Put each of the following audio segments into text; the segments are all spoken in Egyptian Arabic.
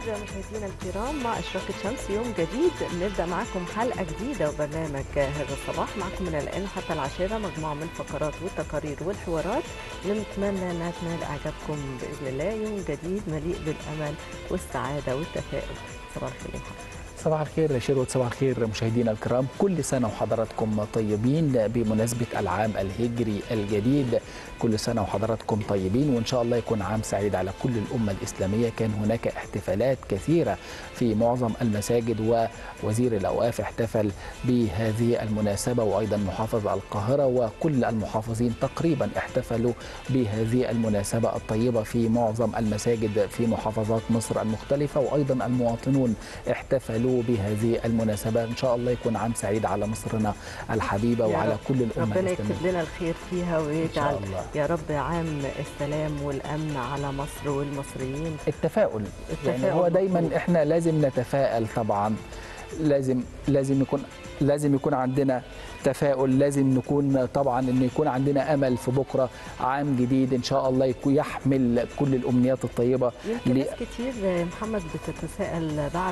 مشاهدينا الكرام مع إشراقة شمس يوم جديد نبدأ معكم حلقة جديدة وبرنامج هذا الصباح معكم من الآن حتى العاشرة مجموعة من الفقرات والتقارير والحوارات نتمنى أنها تنال إعجابكم بإذن الله يوم جديد مليء بالأمل والسعادة والتفاؤل صباح الخير يا محمد. صباح الخير يا شيروت صباح الخير مشاهدينا الكرام كل سنة وحضراتكم طيبين بمناسبة العام الهجري الجديد كل سنة وحضراتكم طيبين وإن شاء الله يكون عام سعيد على كل الأمة الإسلامية كان هناك احتفالات كثيرة في معظم المساجد ووزير الأوقاف احتفل بهذه المناسبة وأيضا محافظ القاهرة وكل المحافظين تقريبا احتفلوا بهذه المناسبة الطيبة في معظم المساجد في محافظات مصر المختلفة وأيضا المواطنون احتفلوا بهذه المناسبة إن شاء الله يكون عام سعيد على مصرنا الحبيبة يا وعلى رب. كل الأمة ربنا الإسلامية يكتب لنا الخير فيها إن شاء ويجعل الله يا رب عام السلام والأمن على مصر والمصريين التفاؤل يعني التفاؤل هو دايما مطلوب. احنا لازم نتفائل طبعا لازم لازم يكون لازم يكون عندنا تفاؤل لازم نكون طبعا ان يكون عندنا امل في بكره عام جديد ان شاء الله يكون يحمل كل الامنيات الطيبه يمكن ل- ناس كتير يا محمد بتتساءل بعد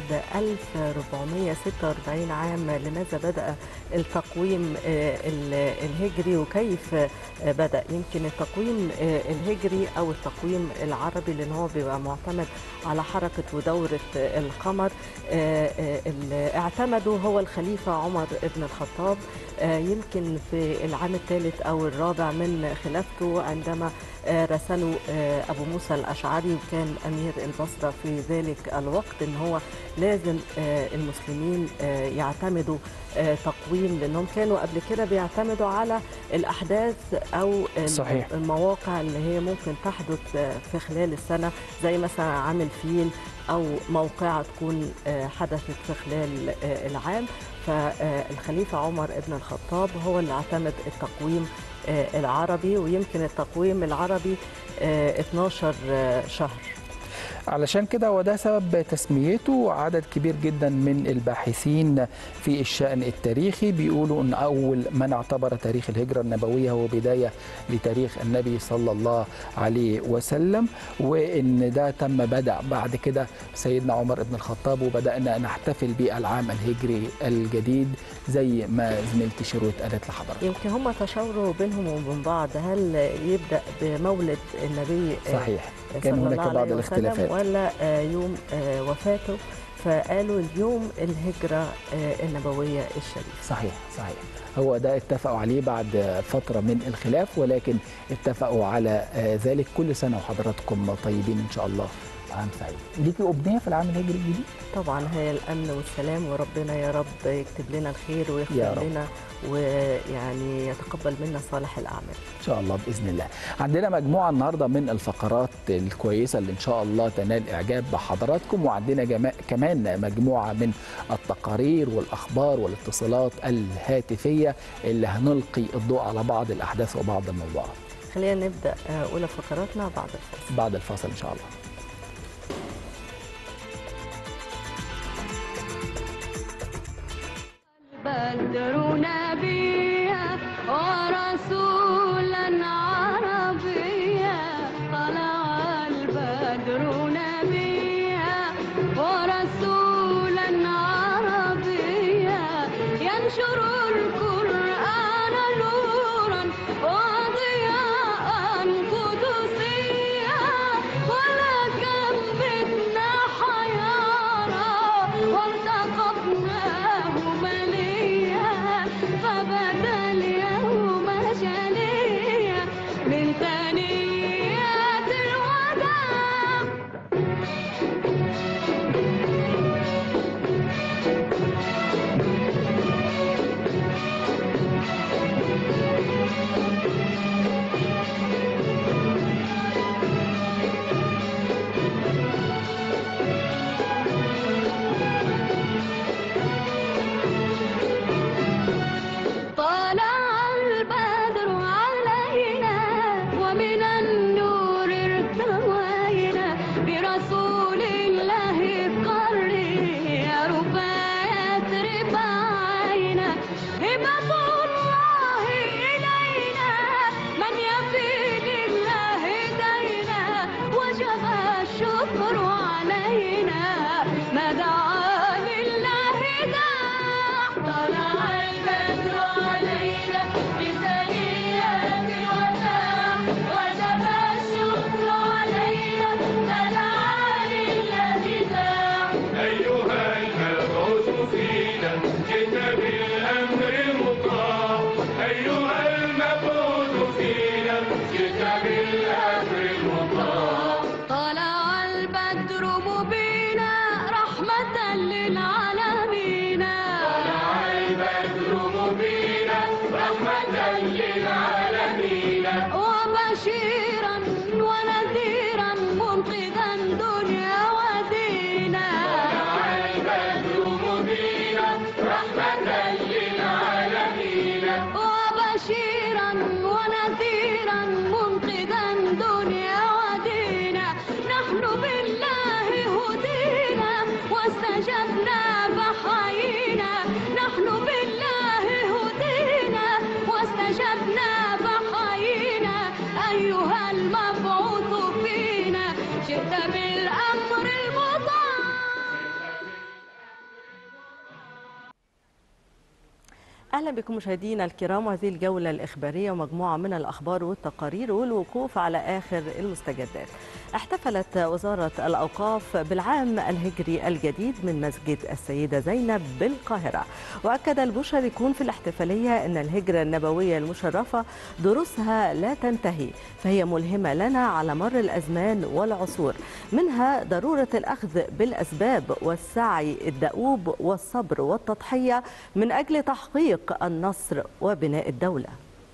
1446 عام لماذا بدأ التقويم آه، ال- الهجري وكيف آه، بدأ يمكن التقويم آه، الهجري أو التقويم العربي لأن هو بيبقى معتمد على حركة ودورة آه، القمر آه، آه، اللي اعتمده هو الخليفة عمر بن الخطاب آه، يمكن في العام الثالث أو الرابع من خلافته عندما آه، رسله آه، أبو موسى الأشعري وكان أمير البصرة في ذلك الوقت إن هو لازم آه، المسلمين آه، يعتمدوا آه، تقويم لأنهم كانوا قبل كده بيعتمدوا على الأحداث أو ال- صحيح. المواقع اللي هي ممكن تحدث آه، في خلال السنة زي مثلا عام الفيل أو موقعة تكون آه، حدثت في خلال آه، العام فالخليفة عمر بن الخطاب هو اللي اعتمد التقويم آه، العربي ويمكن التقويم العربي آه، 12 آه، شهر علشان كده وده سبب تسميته عدد كبير جدا من الباحثين في الشأن التاريخي بيقولوا ان اول من اعتبر تاريخ الهجرة النبوية هو بداية لتاريخ النبي صلى الله عليه وسلم وان ده تم بدأ بعد كده سيدنا عمر بن الخطاب وبدأنا نحتفل بالعام الهجري الجديد زي ما زميلتي شروت قالت لحضرتك يمكن هم تشاوروا بينهم وبين بعض هل يبدأ بمولد النبي آه، صحيح صلى كان الله هناك عليه بعض وسلم الاختلافات ولا آه، يوم آه، وفاته فقالوا اليوم الهجرة آه، النبوية الشريفة صحيح صحيح هو ده اتفقوا عليه بعد فترة من الخلاف ولكن اتفقوا على آه، ذلك كل سنة وحضراتكم طيبين إن شاء الله عام سعيد ليكي أبنية في العام الهجري الجديد؟ طبعا هي الأمن والسلام وربنا يا رب يكتب لنا الخير يا ويغفر رب. لنا ويعني يتقبل منا صالح الأعمال إن شاء الله بإذن الله عندنا مجموعة النهاردة من الفقرات الكويسة اللي إن شاء الله تنال إعجاب بحضراتكم وعندنا جما... كمان مجموعة من التقارير والأخبار والاتصالات الهاتفية اللي هنلقي الضوء على بعض الأحداث وبعض الموضوعات خلينا نبدأ آه، أولى فقراتنا بعد الفاصل بعد الفاصل إن شاء الله بدر نبيا ورسولا عربيا طلع البدر نبيا ورسولا عربيا ينشر القرآن نورا وضياء قدسيا ولكم بدنا حيارى والتقطناه مليا فبدا اليوم جليا وبشيرا ونذيرا منقذا دنيا ودينا وبشيرا ونذيرا منقذا دنيا ودينا نحن بالله هدينا واستجبنا فحيينا نحن بالله هدينا واستجبنا فحيينا أيها المبعوث فينا جئت بالأمر المطاع اهلا بكم مشاهدينا الكرام وهذه الجوله الاخباريه ومجموعه من الاخبار والتقارير والوقوف على اخر المستجدات. احتفلت وزاره الاوقاف بالعام الهجري الجديد من مسجد السيده زينب بالقاهره، واكد المشاركون في الاحتفاليه ان الهجره النبويه المشرفه دروسها لا تنتهي، فهي ملهمه لنا على مر الازمان والعصور، منها ضروره الاخذ بالاسباب والسعي الدؤوب والصبر والتضحيه من اجل تحقيق النصر وبناء الدوله.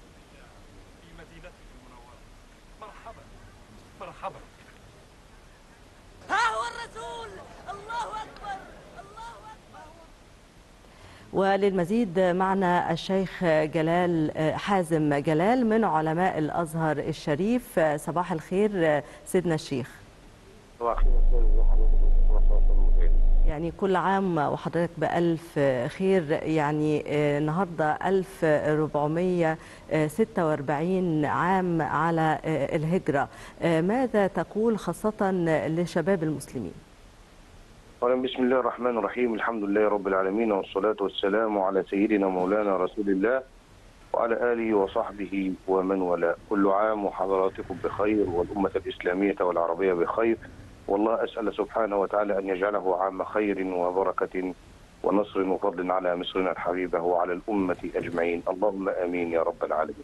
ها هو الرسول الله أكبر الله أكبر وللمزيد معنا الشيخ جلال حازم جلال من علماء الازهر الشريف صباح الخير سيدنا الشيخ. صباح الخير يا أستاذ. ازي حضرتك وصباح الخير. يعني كل عام وحضرتك بألف خير يعني آه، النهاردة 1446 عام على آه، الهجرة آه، ماذا تقول خاصة لشباب المسلمين أولا بسم الله الرحمن الرحيم الحمد لله رب العالمين والصلاة والسلام على سيدنا مولانا رسول الله وعلى آله وصحبه ومن والاه كل عام وحضراتكم بخير والأمة الإسلامية والعربية بخير والله أسأل سبحانه وتعالى أن يجعله عام خير وبركة ونصر وفضل على مصرنا الحبيبة وعلى الأمة أجمعين اللهم آمين يا رب العالمين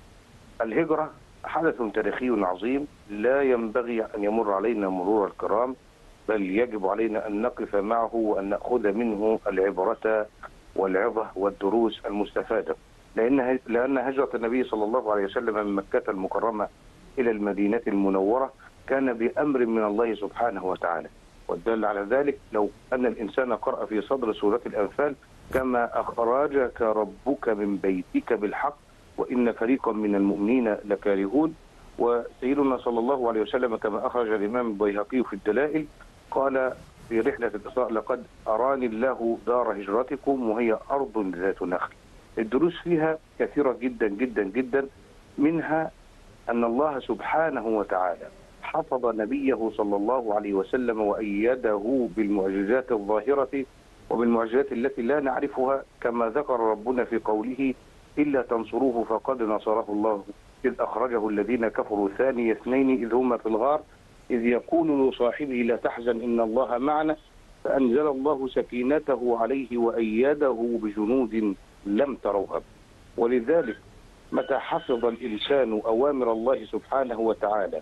الهجرة حدث تاريخي عظيم لا ينبغي أن يمر علينا مرور الكرام بل يجب علينا أن نقف معه وأن نأخذ منه العبرة والعظة والدروس المستفادة لأن لأن هجرة النبي صلى الله عليه وسلم من مكة المكرمة إلى المدينة المنورة كان بأمر من الله سبحانه وتعالى والدل على ذلك لو أن الإنسان قرأ في صدر سورة الأنفال كما أخرجك ربك من بيتك بالحق وإن فريقا من المؤمنين لكارهون وسيدنا صلى الله عليه وسلم كما أخرج الإمام البيهقي في الدلائل قال في رحلة الإسراء لقد أراني الله دار هجرتكم وهي أرض ذات نخل الدروس فيها كثيرة جدا جدا جدا منها أن الله سبحانه وتعالى حفظ نبيه صلى الله عليه وسلم وأيده بالمعجزات الظاهرة وبالمعجزات التي لا نعرفها كما ذكر ربنا في قوله إلا تنصروه فقد نصره الله إذ أخرجه الذين كفروا ثاني اثنين إذ هما في الغار إذ يقول لصاحبه لا تحزن إن الله معنا فأنزل الله سكينته عليه وأيده بجنود لم تروها ولذلك متى حفظ الإنسان أوامر الله سبحانه وتعالى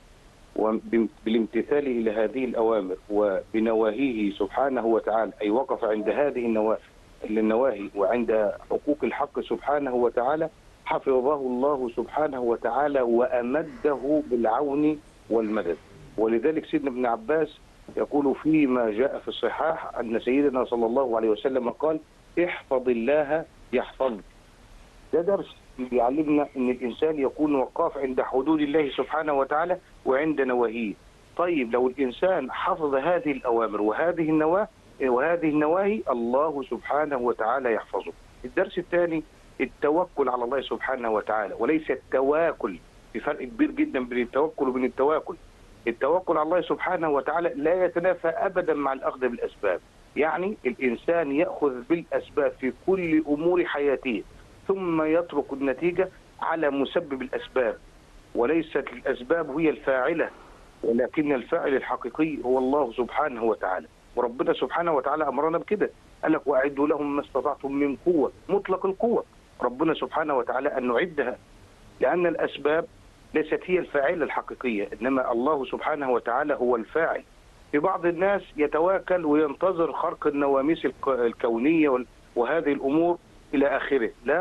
وبالامتثال إلى هذه الأوامر وبنواهيه سبحانه وتعالى أي وقف عند هذه النواهي النواهي وعند حقوق الحق سبحانه وتعالى حفظه الله سبحانه وتعالى وأمده بالعون والمدد ولذلك سيدنا ابن عباس يقول فيما جاء في الصحاح أن سيدنا صلى الله عليه وسلم قال احفظ الله يحفظك ده درس بيعلمنا ان الانسان يكون وقاف عند حدود الله سبحانه وتعالى وعند نواهيه. طيب لو الانسان حفظ هذه الاوامر وهذه النواهي وهذه النواهي الله سبحانه وتعالى يحفظه. الدرس الثاني التوكل على الله سبحانه وتعالى وليس التواكل في فرق كبير جدا بين التوكل وبين التواكل. التوكل على الله سبحانه وتعالى لا يتنافى ابدا مع الاخذ بالاسباب. يعني الانسان ياخذ بالاسباب في كل امور حياته ثم يترك النتيجة على مسبب الأسباب وليست الأسباب هي الفاعلة ولكن الفاعل الحقيقي هو الله سبحانه وتعالى وربنا سبحانه وتعالى أمرنا بكده قال لك وأعدوا لهم ما استطعتم من قوة مطلق القوة ربنا سبحانه وتعالى أن نعدها لأن الأسباب ليست هي الفاعلة الحقيقية إنما الله سبحانه وتعالى هو الفاعل في بعض الناس يتواكل وينتظر خرق النواميس الك- الكونية وال- وهذه الأمور إلى آخره لا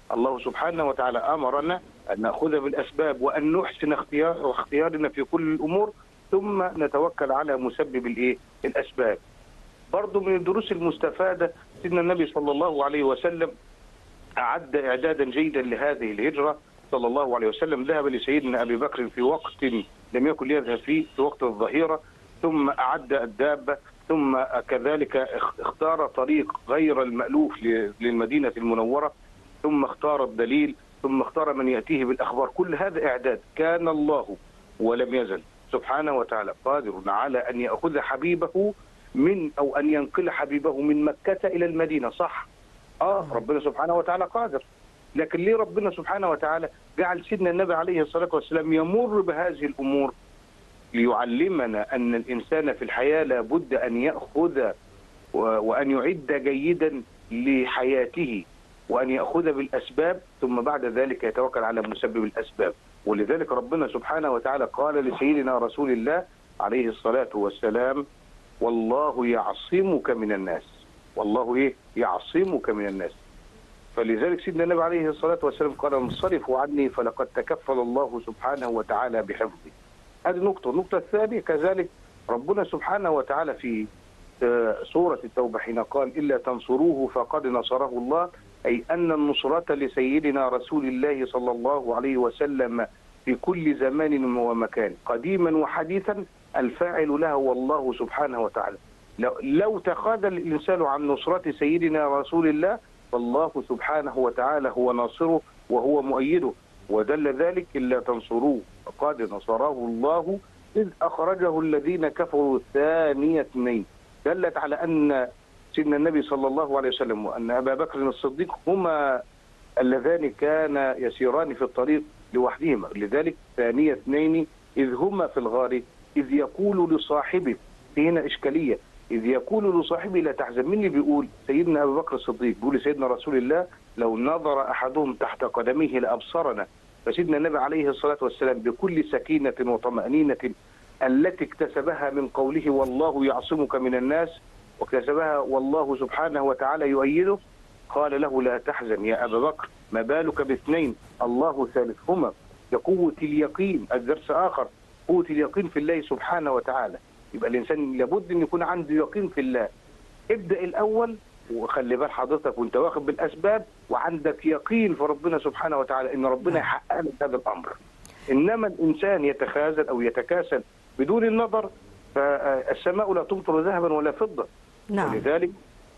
الله سبحانه وتعالى امرنا ان ناخذ بالاسباب وان نحسن اختيار اختيارنا في كل الامور ثم نتوكل على مسبب الايه؟ الاسباب. برضه من الدروس المستفاده سيدنا النبي صلى الله عليه وسلم اعد اعدادا جيدا لهذه الهجره صلى الله عليه وسلم ذهب لسيدنا ابي بكر في وقت لم يكن يذهب فيه في وقت الظهيره ثم اعد الدابه ثم كذلك اخ- اختار طريق غير المالوف ل- للمدينه المنوره ثم اختار الدليل ثم اختار من ياتيه بالاخبار كل هذا اعداد كان الله ولم يزل سبحانه وتعالى قادر على ان ياخذ حبيبه من او ان ينقل حبيبه من مكه الى المدينه صح اه ربنا سبحانه وتعالى قادر لكن ليه ربنا سبحانه وتعالى جعل سيدنا النبي عليه الصلاه والسلام يمر بهذه الامور ليعلمنا ان الانسان في الحياه لابد ان ياخذ و- وان يعد جيدا لحياته وان ياخذ بالاسباب ثم بعد ذلك يتوكل على مسبب الاسباب ولذلك ربنا سبحانه وتعالى قال لسيدنا رسول الله عليه الصلاه والسلام والله يعصمك من الناس والله ايه يعصمك من الناس فلذلك سيدنا النبي عليه الصلاه والسلام قال انصرفوا عني فلقد تكفل الله سبحانه وتعالى بحفظي هذه نقطة، النقطة الثانية كذلك ربنا سبحانه وتعالى في آه، سورة التوبة حين قال إلا تنصروه فقد نصره الله أي أن النصرة لسيدنا رسول الله صلى الله عليه وسلم في كل زمان ومكان قديما وحديثا الفاعل لها والله سبحانه وتعالى لو, لو تخاذل الإنسان عن نصرة سيدنا رسول الله فالله سبحانه وتعالى هو ناصره وهو مؤيده ودل ذلك إلا تنصروه فقد نصره الله إذ أخرجه الذين كفروا ثاني اثنين دلت على أن سيدنا النبي صلى الله عليه وسلم وأن أبا بكر الصديق هما اللذان كان يسيران في الطريق لوحدهما لذلك ثاني اثنين إذ هما في الغار إذ يقول لصاحبه في هنا إشكالية إذ يقول لصاحبه لا تحزن مين اللي بيقول سيدنا أبو بكر الصديق بيقول لسيدنا رسول الله لو نظر أحدهم تحت قدميه لأبصرنا فسيدنا النبي عليه الصلاة والسلام بكل سكينة وطمأنينة التي اكتسبها من قوله والله يعصمك من الناس واكتسبها والله سبحانه وتعالى يؤيده قال له لا تحزن يا أبا بكر ما بالك باثنين الله ثالثهما بقوة اليقين الدرس آخر قوة اليقين في الله سبحانه وتعالى يبقى الإنسان لابد أن يكون عنده يقين في الله ابدأ الأول وخلي بال حضرتك وانت واخد بالاسباب وعندك يقين في ربنا سبحانه وتعالى ان ربنا يحقق لك هذا الامر. انما الانسان يتخاذل او يتكاسل بدون النظر فالسماء لا تمطر ذهبا ولا فضه. نعم ولذلك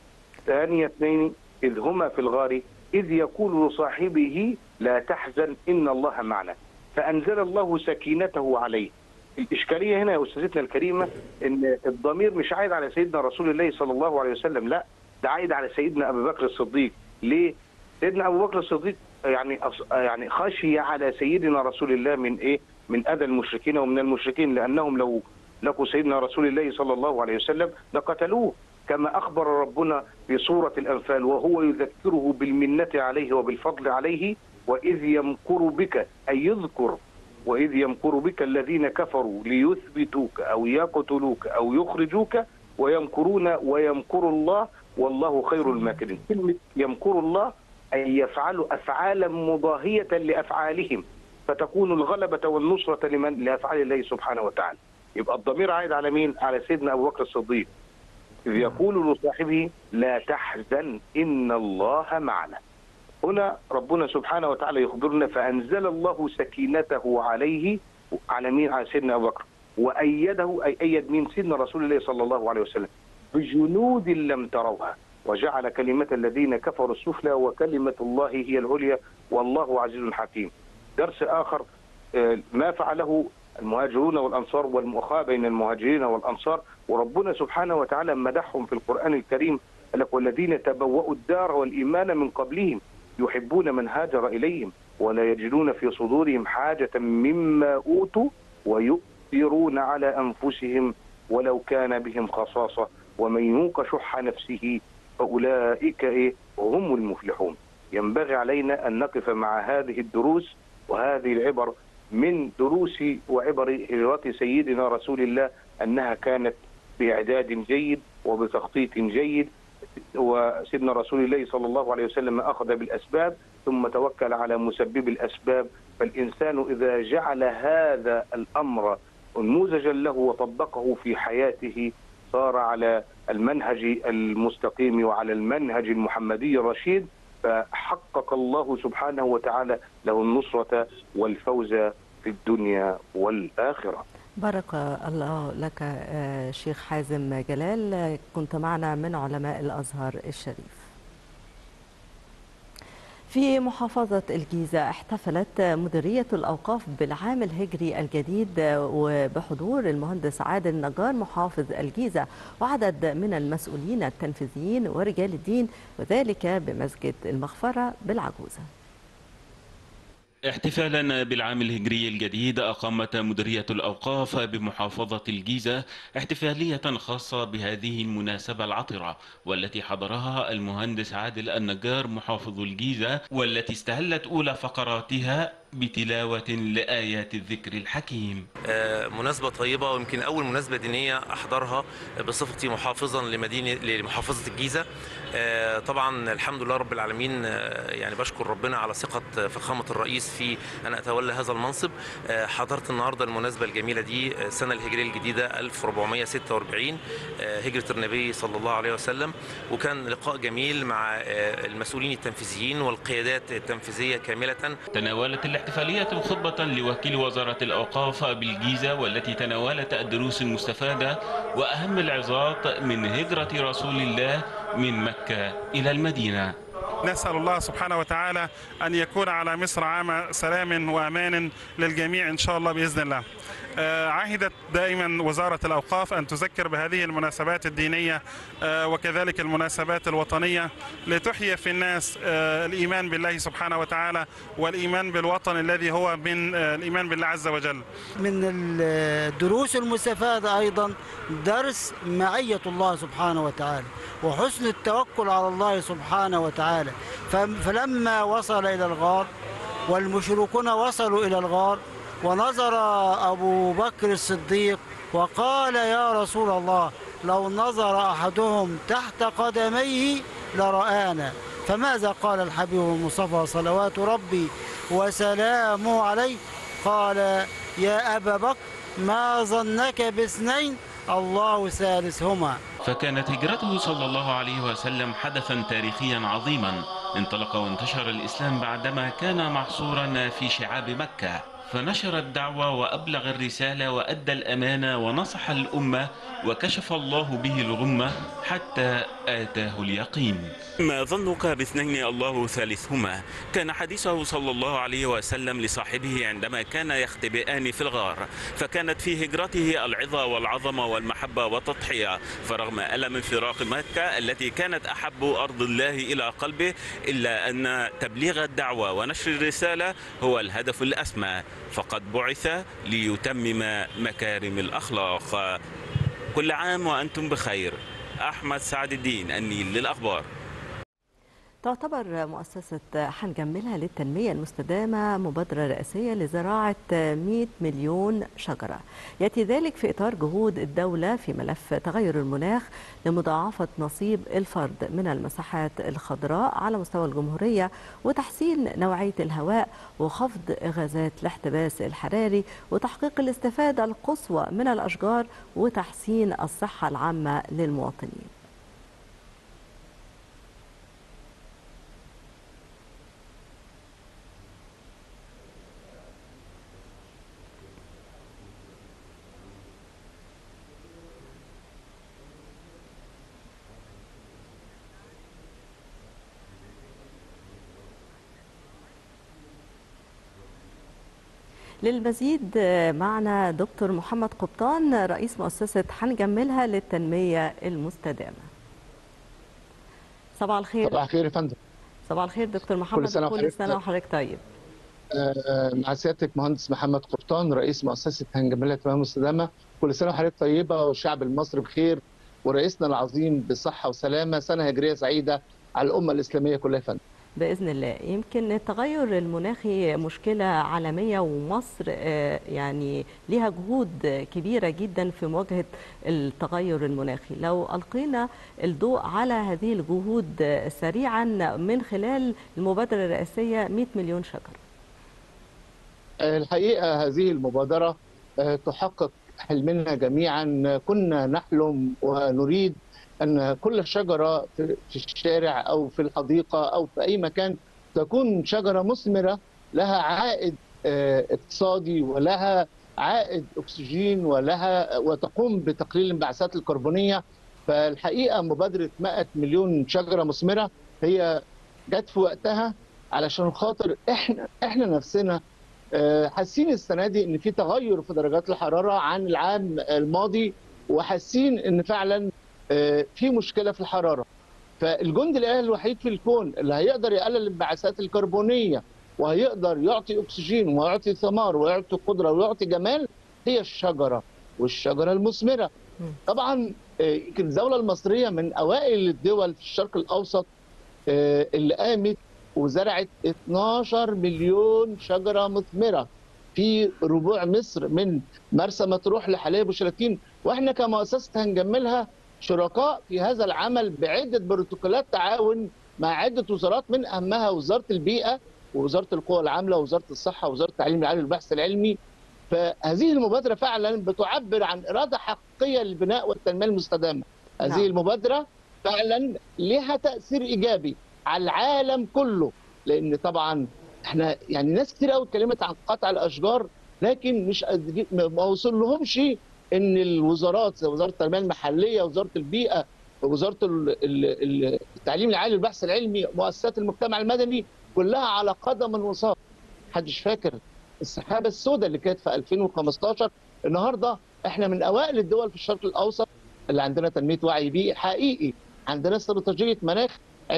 ثاني اثنين اذ هما في الغار اذ يقول لصاحبه لا تحزن ان الله معنا فانزل الله سكينته عليه. الاشكاليه هنا يا استاذتنا الكريمه ان الضمير مش عايد على سيدنا رسول الله صلى الله عليه وسلم لا ده عايد على سيدنا ابو بكر الصديق ليه؟ سيدنا ابو بكر الصديق يعني أص- يعني خشي على سيدنا رسول الله من ايه؟ من اذى المشركين ومن المشركين لانهم لو لقوا سيدنا رسول الله صلى الله عليه وسلم لقتلوه كما اخبر ربنا في سوره الانفال وهو يذكره بالمنه عليه وبالفضل عليه واذ يمكر بك اي يذكر واذ يمكر بك الذين كفروا ليثبتوك او يقتلوك او يخرجوك ويمكرون ويمكر الله والله خير الماكرين كلمة يمكر الله أن يفعلوا أفعالا مضاهية لأفعالهم فتكون الغلبة والنصرة لمن لأفعال الله سبحانه وتعالى يبقى الضمير عائد على مين؟ على سيدنا أبو بكر الصديق إذ يقول لصاحبه لا تحزن إن الله معنا هنا ربنا سبحانه وتعالى يخبرنا فأنزل الله سكينته عليه على مين؟ على سيدنا أبو بكر وأيده أي أيد مين؟ سيدنا رسول الله صلى الله عليه وسلم بجنود لم تروها وجعل كلمة الذين كفروا السفلى وكلمة الله هي العليا والله عزيز حكيم درس آخر آه، ما فعله المهاجرون والأنصار والمؤاخاة بين المهاجرين والأنصار وربنا سبحانه وتعالى مدحهم في القرآن الكريم قال لك والذين تبوأوا الدار والإيمان من قبلهم يحبون من هاجر إليهم ولا يجدون في صدورهم حاجة مما أوتوا ويؤثرون على أنفسهم ولو كان بهم خصاصة ومن يوق شح نفسه فأولئك إيه هم المفلحون ينبغي علينا أن نقف مع هذه الدروس وهذه العبر من دروس وعبر هجرة سيدنا رسول الله أنها كانت بإعداد جيد وبتخطيط جيد وسيدنا رسول الله صلى الله عليه وسلم أخذ بالأسباب ثم توكل على مسبب الاسباب فالانسان اذا جعل هذا الامر نموذجا له وطبقه في حياته صار على المنهج المستقيم وعلى المنهج المحمدي الرشيد فحقق الله سبحانه وتعالى له النصرة والفوز في الدنيا والآخرة بارك الله لك آه، شيخ حازم جلال آه، كنت معنا من علماء الأزهر الشريف في محافظة الجيزة احتفلت مديرية الأوقاف بالعام الهجري الجديد وبحضور المهندس عادل نجار محافظ الجيزة وعدد من المسؤولين التنفيذيين ورجال الدين وذلك بمسجد المغفرة بالعجوزة احتفالا بالعام الهجري الجديد أقامت مديرية الأوقاف بمحافظة الجيزة احتفالية خاصة بهذه المناسبة العطرة والتي حضرها المهندس عادل النجار محافظ الجيزة والتي استهلت أولى فقراتها بتلاوة لآيات الذكر الحكيم آه، مناسبة طيبة ويمكن أول مناسبة دينية أحضرها بصفتي محافظا لمدينة لمحافظة الجيزة آه، طبعا الحمد لله رب العالمين آه، يعني بشكر ربنا على ثقة فخامة الرئيس في أن أتولى هذا المنصب آه، حضرت النهاردة المناسبة الجميلة دي آه، السنة الهجرية الجديدة 1446 آه، هجرة النبي صلى الله عليه وسلم وكان لقاء جميل مع آه، المسؤولين التنفيذيين والقيادات التنفيذية كاملة تناولت الاحتفالية خطبة لوكيل وزارة الأوقاف بالجيزة والتي تناولت الدروس المستفادة وأهم العظات من هجرة رسول الله من مكة إلى المدينة نسأل الله سبحانه وتعالى أن يكون على مصر عام سلام وأمان للجميع إن شاء الله بإذن الله آه، عهدت دائما وزارة الأوقاف أن تذكر بهذه المناسبات الدينية آه، وكذلك المناسبات الوطنية لتحيي في الناس آه، الإيمان بالله سبحانه وتعالى والإيمان بالوطن الذي هو من آه، الإيمان بالله عز وجل من الدروس المستفادة أيضا درس معية الله سبحانه وتعالى وحسن التوكل على الله سبحانه وتعالى فم- فلما وصل إلى الغار والمشركون وصلوا إلى الغار ونظر أبو بكر الصديق وقال يا رسول الله لو نظر أحدهم تحت قدميه لرآنا فماذا قال الحبيب المصطفى صلوات ربي وسلامه عليه قال يا أبا بكر ما ظنك باثنين الله ثالثهما فكانت هجرته صلى الله عليه وسلم حدثا تاريخيا عظيما انطلق وانتشر الإسلام بعدما كان محصورا في شعاب مكة فنشر الدعوة وأبلغ الرسالة وأدى الأمانة ونصح الأمة وكشف الله به الغمة حتى آتاه اليقين ما ظنك باثنين الله ثالثهما كان حديثه صلى الله عليه وسلم لصاحبه عندما كان يختبئان في الغار فكانت في هجرته العظة والعظمة والمحبة والتضحية فرغم ألم فراق مكة التي كانت أحب أرض الله إلى قلبه إلا أن تبليغ الدعوة ونشر الرسالة هو الهدف الأسمى فقد بعث ليتمم مكارم الأخلاق كل عام وأنتم بخير أحمد سعد الدين النيل للأخبار تعتبر مؤسسة حنجملها للتنمية المستدامة مبادرة رئاسية لزراعة 100 مليون شجرة يأتي ذلك في إطار جهود الدولة في ملف تغير المناخ لمضاعفة نصيب الفرد من المساحات الخضراء على مستوى الجمهورية وتحسين نوعية الهواء وخفض غازات الاحتباس الحراري وتحقيق الاستفادة القصوى من الأشجار وتحسين الصحة العامة للمواطنين للمزيد معنا دكتور محمد قبطان رئيس مؤسسة حنجملها للتنمية المستدامة صباح الخير صباح الخير يا فندم صباح الخير دكتور محمد سنة كل وحضرتك سنة وحضرتك طيب آه، مع سيادتك مهندس محمد قبطان رئيس مؤسسة هنجملة تمام المستدامة كل سنة وحضرتك طيبة والشعب المصري بخير ورئيسنا العظيم بصحة وسلامة سنة هجرية سعيدة على الأمة الإسلامية كلها يا فندم باذن الله يمكن التغير المناخي مشكله عالميه ومصر آه، يعني ليها جهود كبيره جدا في مواجهه التغير المناخي لو القينا الضوء على هذه الجهود آه، سريعا من خلال المبادره الرئاسيه 100 مليون شجره الحقيقة هذه المبادرة آه، تحقق حلمنا جميعا كنا نحلم ونريد أن كل شجرة في في الشارع أو في الحديقة أو في أي مكان تكون شجرة مثمرة لها عائد آه، اقتصادي ولها عائد أكسجين ولها وتقوم بتقليل الانبعاثات الكربونية فالحقيقة مبادرة 100 مليون شجرة مثمرة هي جت في وقتها علشان خاطر احنا احنا نفسنا آه، حاسين السنه دي ان في تغير في درجات الحراره عن العام الماضي وحاسين ان فعلا آه، في مشكله في الحراره فالجند الالهي الوحيد في الكون اللي هيقدر يقلل الانبعاثات الكربونيه وهيقدر يعطي اكسجين ويعطي ثمار ويعطي قدره ويعطي جمال هي الشجره والشجره المثمره طبعا آه، يمكن الدوله المصريه من اوائل الدول في الشرق الاوسط آه، اللي قامت وزرعت 12 مليون شجره مثمره في ربوع مصر من مرسى مطروح لحلايب وشلاتين واحنا كمؤسسه هنجملها شركاء في هذا العمل بعده بروتوكولات تعاون مع عده وزارات من اهمها وزاره البيئه ووزاره القوى العامله ووزاره الصحه ووزاره التعليم العالي والبحث العلمي فهذه المبادره فعلا بتعبر عن اراده حقيقيه للبناء والتنميه المستدامه هذه نعم. المبادره فعلا لها تاثير ايجابي على العالم كله لان طبعا احنا يعني ناس كتير قوي اتكلمت عن قطع الاشجار لكن مش قادرين- ما ما وصل لهمش ان الوزارات زي وزاره التنميه المحليه وزاره البيئه ووزاره ال- ال- ال- التعليم العالي والبحث العلمي مؤسسات المجتمع المدني كلها على قدم وساق محدش فاكر السحابه السوداء اللي كانت في 2015 النهارده احنا من اوائل الدول في الشرق الاوسط اللي عندنا تنميه وعي بيئي حقيقي عندنا استراتيجيه مناخ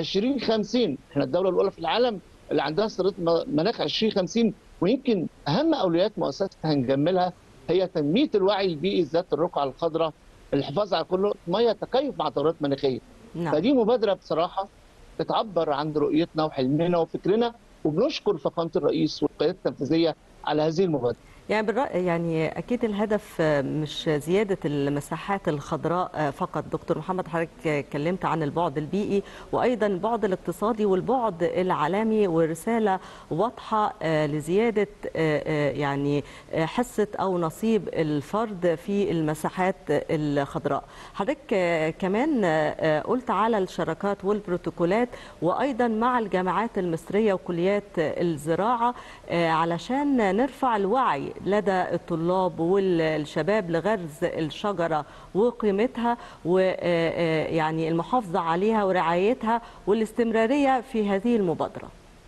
2050 احنا الدوله الاولى في العالم اللي عندها استراتيجيه مناخ 2050 ويمكن اهم اولويات مؤسسه هنجملها هي تنميه الوعي البيئي ذات الرقعه الخضراء الحفاظ على كل ميه تكيف مع تغيرات مناخيه نعم فدي مبادره بصراحه بتعبر عن رؤيتنا وحلمنا وفكرنا وبنشكر فخامه الرئيس والقياده التنفيذيه على هذه المبادره يعني بالرأي يعني أكيد الهدف مش زيادة المساحات الخضراء فقط دكتور محمد حضرتك اتكلمت عن البعد البيئي وأيضا البعد الاقتصادي والبعد العالمي ورسالة واضحة لزيادة يعني حصة أو نصيب الفرد في المساحات الخضراء حضرتك كمان قلت على الشراكات والبروتوكولات وأيضا مع الجامعات المصرية وكليات الزراعة علشان نرفع الوعي لدى الطلاب والشباب لغرز الشجرة وقيمتها ويعني المحافظة عليها ورعايتها والاستمرارية في هذه المبادرة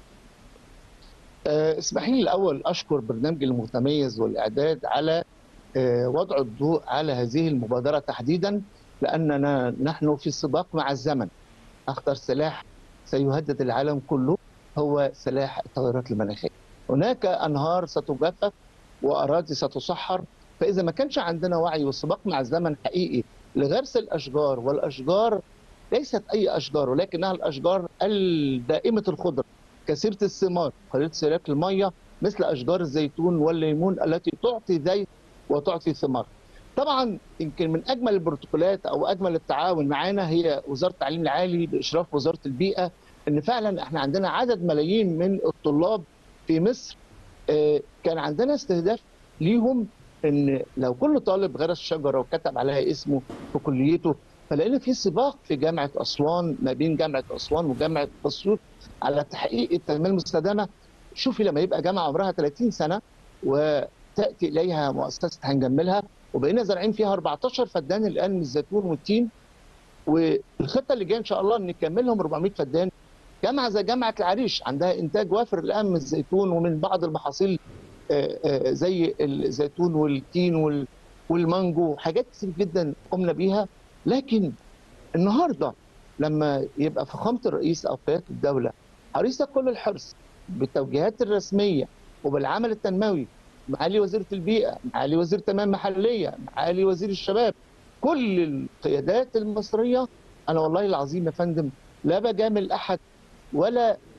آه، اسمحي لي الاول اشكر برنامج المتميز والاعداد على آه، وضع الضوء على هذه المبادره تحديدا لاننا نحن في سباق مع الزمن اخطر سلاح سيهدد العالم كله هو سلاح التغيرات المناخيه هناك انهار ستجفف واراضي ستصحر فاذا ما كانش عندنا وعي وسباق مع الزمن حقيقي لغرس الاشجار والاشجار ليست اي اشجار ولكنها الاشجار الدائمه الخضره كثيره الثمار قليله استهلاك الميه مثل اشجار الزيتون والليمون التي تعطي زيت وتعطي ثمار. طبعا يمكن من اجمل البروتوكولات او اجمل التعاون معانا هي وزاره التعليم العالي باشراف وزاره البيئه ان فعلا احنا عندنا عدد ملايين من الطلاب في مصر آه، كان عندنا استهداف ليهم ان لو كل طالب غرس شجره وكتب عليها اسمه في كليته فلقينا في سباق في جامعه اسوان ما بين جامعه اسوان وجامعه اسيوط على تحقيق التنميه المستدامه شوفي لما يبقى جامعه عمرها 30 سنه وتاتي اليها مؤسسه هنجملها وبقينا زارعين فيها 14 فدان الان من الزيتون والتين والخطه اللي جايه ان شاء الله ان نكملهم 400 فدان جامعه زي جامعه العريش عندها انتاج وافر الان من الزيتون ومن بعض المحاصيل آه، آه، زي الزيتون والتين وال- والمانجو حاجات كتير جدا قمنا بيها لكن النهارده لما يبقى فخامه الرئيس او قياده الدوله حريصه كل الحرص بالتوجيهات الرسميه وبالعمل التنموي معالي وزيره البيئه معالي وزير التنميه المحليه معالي وزير الشباب كل القيادات المصريه انا والله العظيم يا فندم لا بجامل احد ولا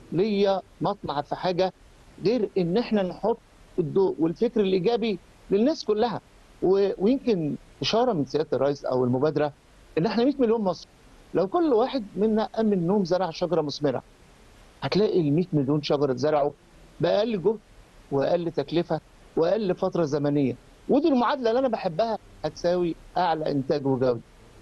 ليا مطمع في حاجه غير ان احنا نحط الضوء والفكر الايجابي للناس كلها و- ويمكن اشاره من سياده الرئيس او المبادره ان احنا 100 مليون مصري لو كل واحد منا قام من النوم زرع شجره مثمره هتلاقي ال 100 مليون شجره اتزرعوا باقل جهد واقل تكلفه واقل فتره زمنيه ودي المعادله اللي انا بحبها هتساوي اعلى انتاج وجوده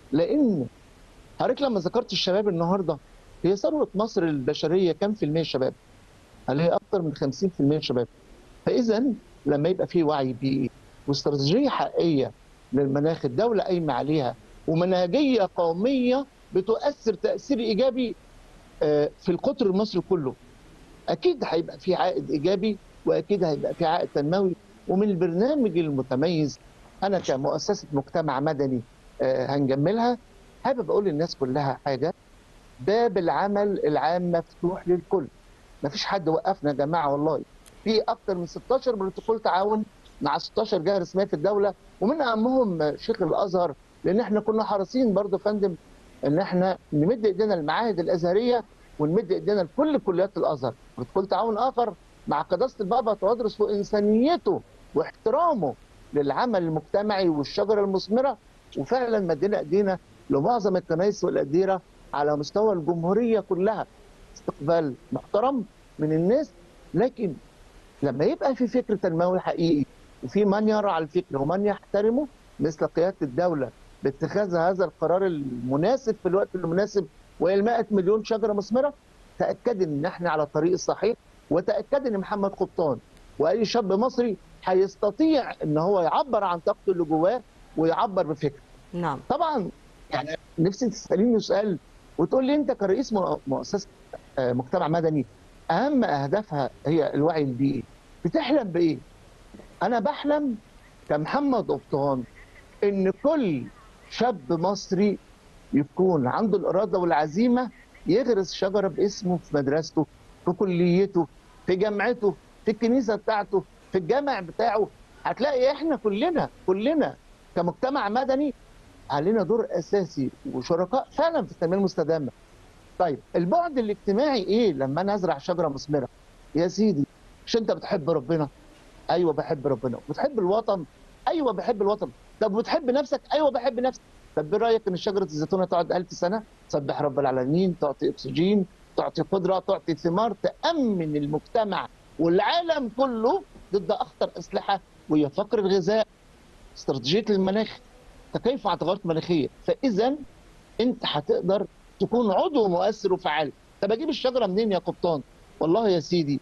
لان حضرتك لما ذكرت الشباب النهارده هي ثروه مصر البشريه كام في المية شباب؟ هل هي اكثر من 50% شباب؟ فاذا لما يبقى في وعي بيئي واستراتيجيه حقيقيه للمناخ الدوله قايمه عليها ومنهجيه قوميه بتؤثر تاثير ايجابي آه، في القطر المصري كله اكيد هيبقى في عائد ايجابي واكيد هيبقى في عائد تنموي ومن البرنامج المتميز انا كمؤسسه مجتمع مدني آه، هنجملها حابب اقول للناس كلها حاجه باب العمل العام مفتوح للكل مفيش حد وقفنا يا جماعه والله في اكتر من 16 بروتوكول تعاون مع 16 جهه رسميه في الدوله ومن اهمهم شيخ الازهر لان احنا كنا حريصين برضه يا فندم ان احنا نمد ايدينا للمعاهد الازهريه ونمد ايدينا لكل كليات الازهر بروتوكول تعاون اخر مع قداسه البابا تدرس في انسانيته واحترامه للعمل المجتمعي والشجره المثمره وفعلا مدينا ايدينا لمعظم الكنائس والاديره على مستوى الجمهوريه كلها استقبال محترم من الناس لكن لما يبقى في فكر تنموي حقيقي وفي من يرى على الفكر ومن يحترمه مثل قياده الدوله باتخاذ هذا القرار المناسب في الوقت المناسب وهي ال 100 مليون شجره مثمره تاكد ان احنا على الطريق الصحيح وتاكد ان محمد قبطان واي شاب مصري هيستطيع ان هو يعبر عن طاقته اللي جواه ويعبر بفكر نعم طبعا يعني نفسي تساليني سؤال وتقول لي انت كرئيس مؤ- مؤسسه آه، مجتمع مدني اهم اهدافها هي الوعي البيئي بتحلم بايه؟ انا بحلم كمحمد قبطان ان كل شاب مصري يكون عنده الاراده والعزيمه يغرس شجره باسمه في مدرسته في كليته في جامعته في الكنيسه بتاعته في الجامع بتاعه هتلاقي احنا كلنا كلنا كمجتمع مدني علينا دور اساسي وشركاء فعلا في التنميه المستدامه. طيب البعد الاجتماعي ايه لما انا ازرع شجره مثمره؟ يا سيدي مش انت بتحب ربنا؟ ايوه بحب ربنا، بتحب الوطن؟ ايوه بحب الوطن، طب بتحب نفسك؟ ايوه بحب نفسي، طب ايه رايك ان شجره الزيتونه تقعد 1000 سنه؟ تسبح رب العالمين، تعطي اكسجين، تعطي قدره، تعطي ثمار، تامن المجتمع والعالم كله ضد اخطر اسلحه وهي فقر الغذاء، استراتيجيه المناخ، تكيف مع تغيرات مناخيه، فاذا انت هتقدر تكون عضو مؤثر وفعال. طب اجيب الشجره منين يا قبطان؟ والله يا سيدي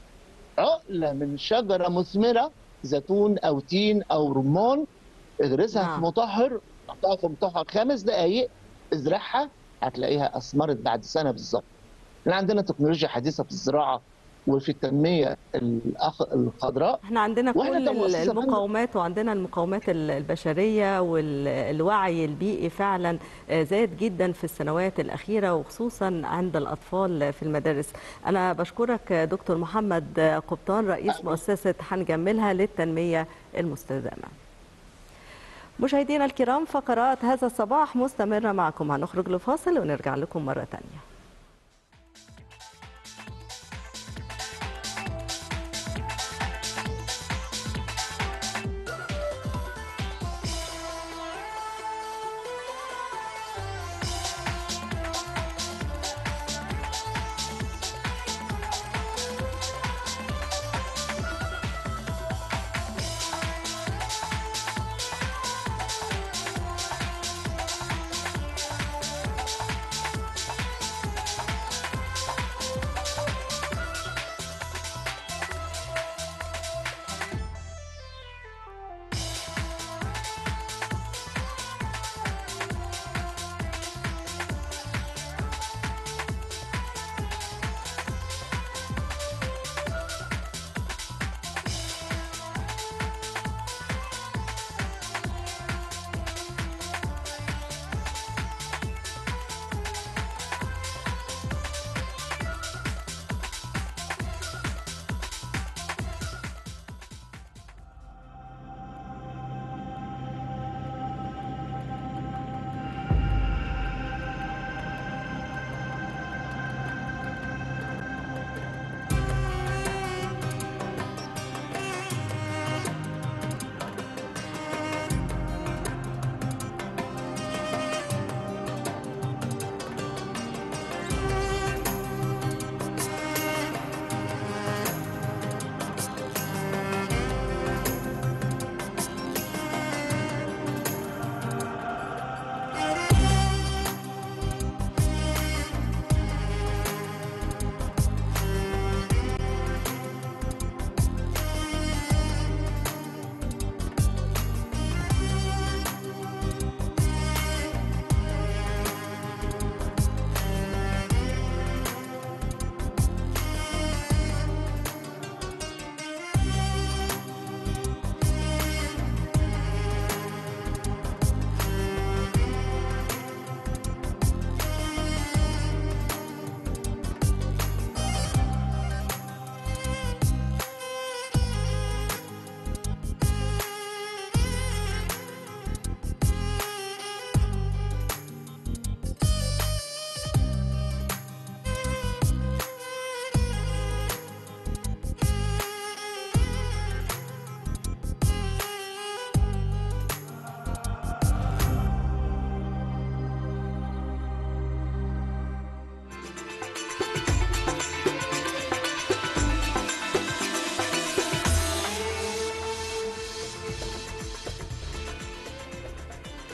عقله من شجره مثمره زيتون او تين او رمان اغرسها نعم. في مطهر حطها في مطهر خمس دقائق ازرعها هتلاقيها اثمرت بعد سنه بالظبط. احنا عندنا تكنولوجيا حديثه في الزراعه وفي التنميه الأخ... الخضراء احنا عندنا وإحنا كل كمؤسسة فندم- المقاومات وعندنا المقاومات ال- البشرية والوعي البيئي فعلا آه، زاد جدا في السنوات الأخيرة وخصوصا عند الأطفال في المدارس أنا بشكرك آه، دكتور محمد آه، قبطان رئيس مؤسسة هنجملها للتنمية المستدامة مشاهدينا الكرام فقرات هذا الصباح مستمرة معكم هنخرج لفاصل ونرجع لكم مرة تانية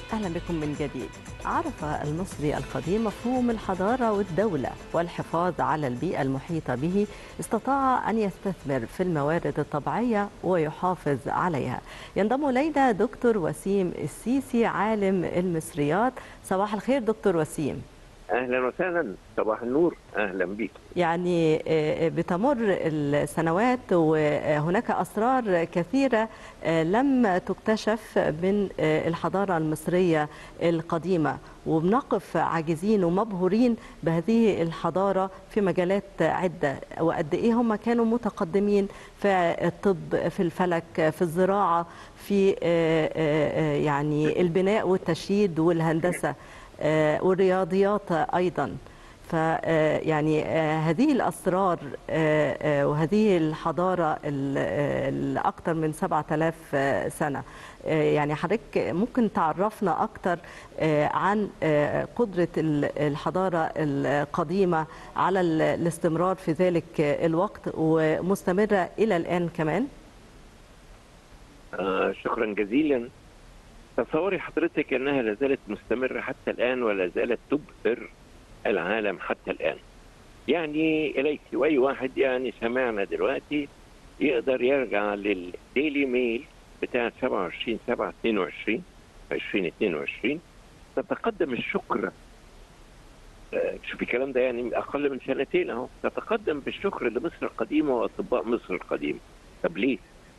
أهلا بكم من جديد عرف المصري القديم مفهوم الحضارة والدولة والحفاظ على البيئة المحيطة به استطاع أن يستثمر في الموارد الطبيعية ويحافظ عليها ينضم إلينا دكتور وسيم السيسي عالم المصريات صباح الخير دكتور وسيم اهلا وسهلا صباح النور اهلا بك يعني آه، بتمر السنوات وهناك أسرار كثيرة آه، لم تكتشف من آه، الحضارة المصرية القديمة وبنقف عاجزين ومبهورين بهذه الحضارة في مجالات عدة وقد إيه هم كانوا متقدمين في الطب في الفلك في الزراعة في آه، آه، آه، يعني البناء والتشييد والهندسة آه، والرياضيات أيضا ف آه، يعني آه، هذه الأسرار آه، آه، وهذه الحضارة ال- آه، الأكثر من 7000 آه، سنة آه، يعني حضرتك ممكن تعرفنا أكثر آه، عن آه، قدرة ال- الحضارة القديمة على ال- الاستمرار في ذلك آه، الوقت ومستمرة إلى الآن كمان آه شكرا جزيلا تصوري حضرتك انها لا زالت مستمره حتى الان ولا زالت تبهر العالم حتى الان يعني اليك واي واحد يعني سمعنا دلوقتي يقدر يرجع للديلي ميل بتاع 27 7 22 2022 تتقدم الشكر آه، شوفي الكلام ده يعني اقل من سنتين اهو تتقدم بالشكر لمصر القديمه واطباء مصر القديمه طب ليه؟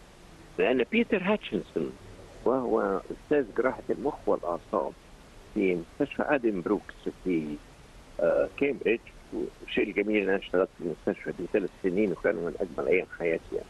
لان بيتر هاتشنسون وهو استاذ جراحه المخ والاعصاب في مستشفى ادم بروكس في آه، كامبريدج والشيء الجميل ان انا اشتغلت في المستشفى دي ثلاث سنين وكانوا من اجمل ايام حياتي يعني.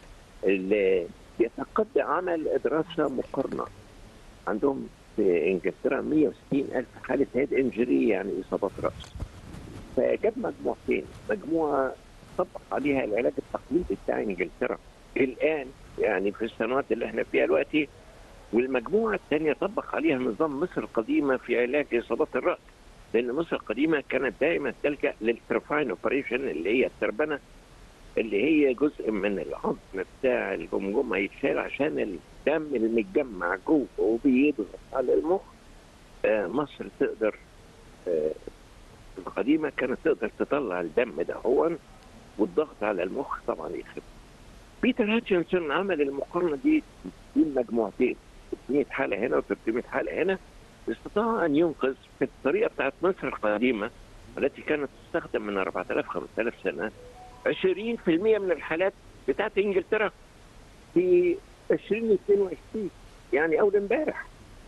اللي يتقدم عمل دراسه مقارنه عندهم في انجلترا 160 الف حاله هيد انجري يعني اصابات راس فجاب مجموعتين مجموعه طبق عليها العلاج التقليدي بتاع انجلترا الان يعني في السنوات اللي احنا فيها دلوقتي والمجموعه الثانيه طبق عليها نظام مصر القديمه في علاج اصابات الراس لان مصر القديمه كانت دائما تلجا للترفاين اوبريشن اللي هي التربنه اللي هي جزء من العظم بتاع الجمجمه يتشال عشان الدم المتجمع جوه وبيضغط على المخ آه، مصر تقدر آه، القديمه كانت تقدر تطلع الدم ده هو والضغط على المخ طبعا يخف بيتر هاتشنسون عمل المقارنه دي بين مجموعتين 300 حاله هنا و300 حاله هنا استطاع ان ينقذ في الطريقه بتاعت مصر القديمه التي كانت تستخدم من 4000 5000 سنه 20% من الحالات بتاعت انجلترا في 2022 يعني اول امبارح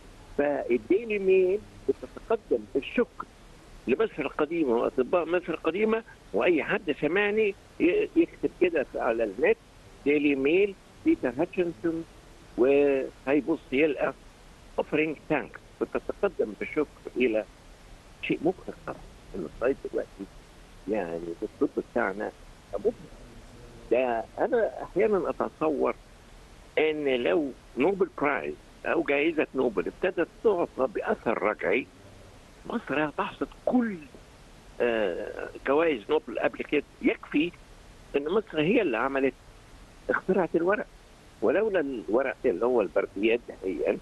فالديلي ميل بتتقدم بالشكر لمصر القديمه واطباء مصر القديمه واي حد سمعني ي- يكتب كده على النت ديلي ميل بيتر هاتشنسون وهيبص يلقى اوفرينج تانك بتتقدم بالشكر الى شيء مبهر طبعا ان الصيد دلوقتي يعني بالطب بتاعنا مبهر ده انا احيانا اتصور ان لو نوبل برايز او جائزه نوبل ابتدت تعطى باثر رجعي مصر هتحصد كل آه، جوائز نوبل قبل كده يكفي ان مصر هي اللي عملت اخترعت الورق ولولا الورق اللي هو البرديات دهيا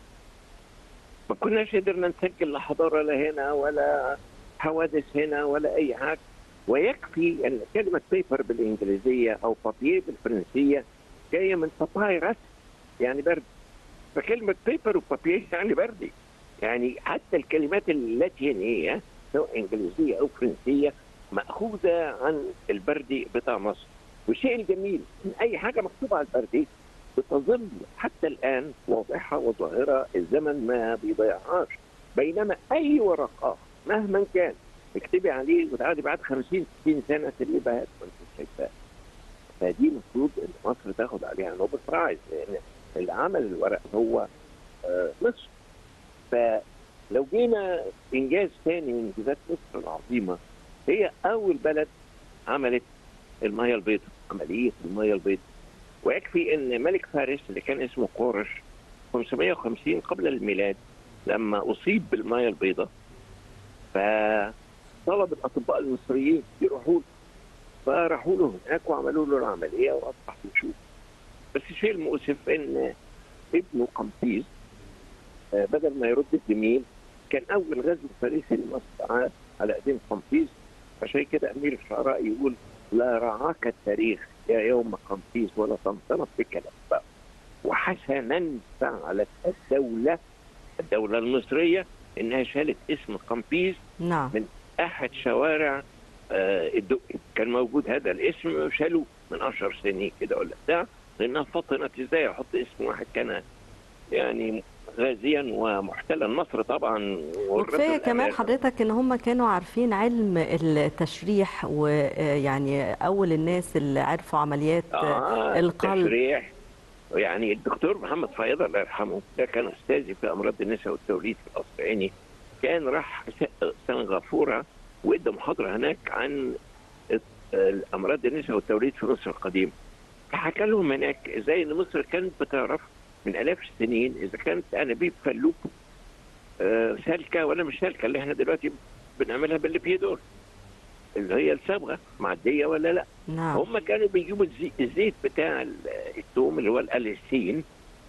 ما كناش قدرنا نسجل لا حضاره لا هنا ولا حوادث هنا ولا اي حاجه ويكفي ان كلمه بيبر بالانجليزيه او بابير بالفرنسيه جايه من بابايرس يعني برد فكلمه بيبر وبابير يعني بردي يعني حتى الكلمات اللاتينيه سواء انجليزيه او فرنسيه ماخوذه عن البردي بتاع مصر والشيء الجميل ان اي حاجه مكتوبه على البردي بتظل حتى الان واضحه وظاهره الزمن ما بيضيعهاش بينما اي ورق اخر مهما كان اكتبي عليه وتعالي بعد 50 60 سنه تلاقيه بهات ما انت شايفاه فدي المفروض ان مصر تاخد عليها نوبل برايز لان اللي عمل الورق هو آه، مصر فلو جينا انجاز ثاني من انجازات مصر العظيمه هي اول بلد عملت الميه البيضاء عمليه الميه البيضاء ويكفي ان ملك فارس اللي كان اسمه قورش 550 قبل الميلاد لما اصيب بالميه البيضاء فطلب الاطباء المصريين يروحوا له فراحوا له هناك وعملوا له العمليه واصبح يشوف بس الشيء المؤسف ان ابنه قمطيز آه، بدل ما يرد الجميل كان اول غزو فرنسي لمصر ع- على ايدين قمطيس عشان كده امير الشعراء يقول لا رعاك التاريخ يا يوم قمطيس ولا تنطلق بك الاسباب وحسنا فعلت الدوله الدوله المصريه انها شالت اسم قمطيس نعم من احد شوارع آه، الدقي كان موجود هذا الاسم وشالوه من 10 سنين كده ولا بتاع لانها فطنت ازاي احط اسم واحد كان يعني غازيا ومحتلا مصر طبعا والرد وكفايه كمان الأمان. حضرتك ان هم كانوا عارفين علم التشريح ويعني اول الناس اللي عرفوا عمليات آه القلب التشريح يعني الدكتور محمد فياض الله يرحمه ده كان استاذي في امراض النساء والتوليد في القصر العيني كان راح س- سنغافوره وادى محاضره هناك عن الامراض النساء والتوليد في مصر القديمه فحكى لهم هناك ازاي ان مصر كانت بتعرف من الاف السنين اذا كانت انابيب فلوب آه، سالكه ولا مش سالكه اللي احنا دلوقتي بنعملها بالليبيدور اللي هي الصبغه معديه ولا لا نعم هم كانوا بيجيبوا الزي- الزيت بتاع ال- الثوم اللي هو الاليسين